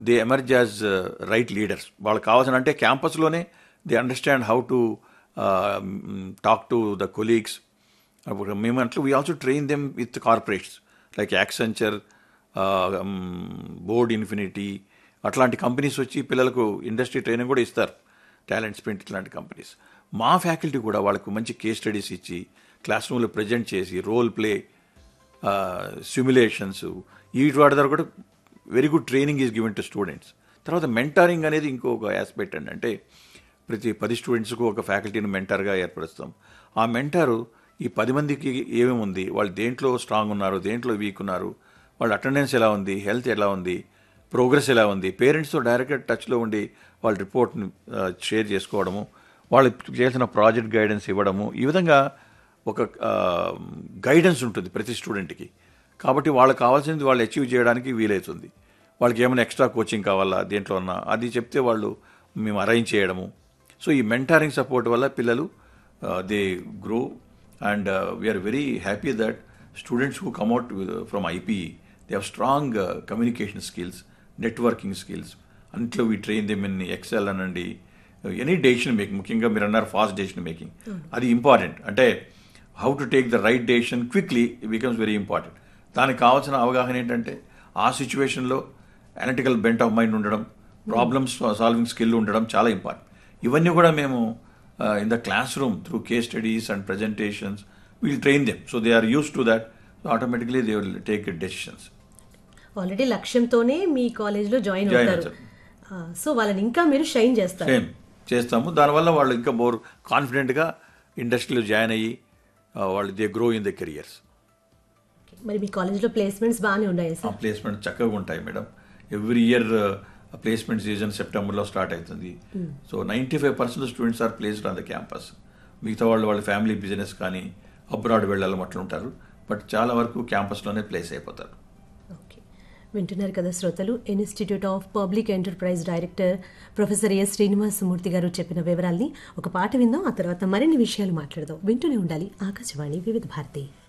They emerge as right leaders వాళ్ళకి కావాల్సిన అంటే క్యాంపస్లోనే they understand how to talk to the colleagues అప్పుడు మేము అంటే we also train them with corporates like Accenture Board Infinity అట్లాంటి కంపెనీస్ వచ్చి పిల్లలకు ఇండస్ట్రీ ట్రైనింగ్ కూడా ఇస్తారు టాలెంట్ స్పెంట్ ఇట్లాంటి కంపెనీస్ మా ఫ్యాకల్టీ కూడా వాళ్ళకు మంచి కేస్ స్టడీస్ ఇచ్చి క్లాస్ రూమ్లో ప్రజెంట్ చేసి రోల్ ప్లే సిమ్యులేషన్స్ వీటి వాటి ద్వారా కూడా very good training is given to students తర్వాత మెంటారింగ్ అనేది ఇంకొక ఆస్పెక్ట్ అండి అంటే ప్రతి పది స్టూడెంట్స్కు ఒక ఫ్యాకల్టీని మెంటర్గా ఏర్పరుస్తాం ఆ మెంటారు ఈ పది మందికి ఏమేమి ఉంది వాళ్ళు దేంట్లో స్ట్రాంగ్ ఉన్నారు దేంట్లో వీక్ ఉన్నారు వాళ్ళ అటెండెన్స్ ఎలా ఉంది హెల్త్ ఎలా ఉంది ప్రోగ్రెస్ ఎలా ఉంది పేరెంట్స్తో డైరెక్ట్గా టచ్లో ఉండి వాళ్ళ రిపోర్ట్ని షేర్ చేసుకోవడము వాళ్ళు చేసిన ప్రాజెక్ట్ గైడెన్స్ ఇవ్వడము ఈ విధంగా ఒక గైడెన్స్ ఉంటుంది ప్రతి స్టూడెంట్కి కాబట్టి వాళ్ళకి కావాల్సింది వాళ్ళు అచీవ్ చేయడానికి వీలవుతుంది వాళ్ళకి ఏమైనా ఎక్స్ట్రా కోచింగ్ కావాలా దేంట్లో ఉన్నా అది చెప్తే వాళ్ళు మేము అరేంజ్ చేయడము సో ఈ మెంటారింగ్ సపోర్ట్ వల్ల పిల్లలు they grow and we are very happy that students who come out from IPE they have strong communication skills networking skills అంట్లో we train them in Excel అనండి ఎనీ డెసిషన్ మేకింగ్ ముఖ్యంగా మీరు అన్నారు fast decision making అది important అంటే how to take the right decision quickly becomes very important దానికి కావాల్సిన అవగాహన ఏంటంటే ఆ సిచ్యువేషన్లో అనలిటికల్ బెంట్ ఆఫ్ మైండ్ ఉండడం ప్రాబ్లమ్స్ సాల్వింగ్ స్కిల్ ఉండడం చాలా ఇంపార్టెంట్ ఇవన్నీ కూడా మేము in the classroom through case studies and presentations will train them so they are use to that automatically they will take decisions already లక్ష్యంతోనే మీ కాలేజ్లో join Join అవుతారు అవుతారు. ఆ, సో వాళ్ళని ఇంకా మీరు షైన్ చేస్తారు సేమ్ చేస్తాము దానివల్ల వాళ్ళు ఇంకా మోర్ కాన్ఫిడెంట్గా ఇండస్ట్రీలో జాయిన్ అయ్యి ఆ, వాళ్ళు they grow in the careers మరి మీ కాలేజ్లో ప్లేస్మెంట్స్ బాగానే ఉన్నాయి ఆ సార్ ప్లేస్మెంట్ చక్కగా ఉంటాయి madam every year placement season సెప్టెంబర్లో స్టార్ట్ అవుతుంది so ninety five percent students are placed on the campus మిగతా వాళ్ళు వాళ్ళ ఫ్యామిలీ బిజినెస్ కానీ అబ్రాడ్ వెళ్ళాలి అట్లా ఉంటారు బట్ చాలా వరకు క్యాంపస్లోనే ప్లేస్ అయిపోతారు ఓకే వింటున్నారు కదా శ్రోతలు institute of public enterprise director professor S Srinivasamurthy గారు చెప్పిన వివరాల్ని ఒక పాట విందాం ఆ తర్వాత మరిన్ని విషయాలు మాట్లాడదాం వింటూనే ఉండాలి ఆకాశవాణి వివిధ భారతి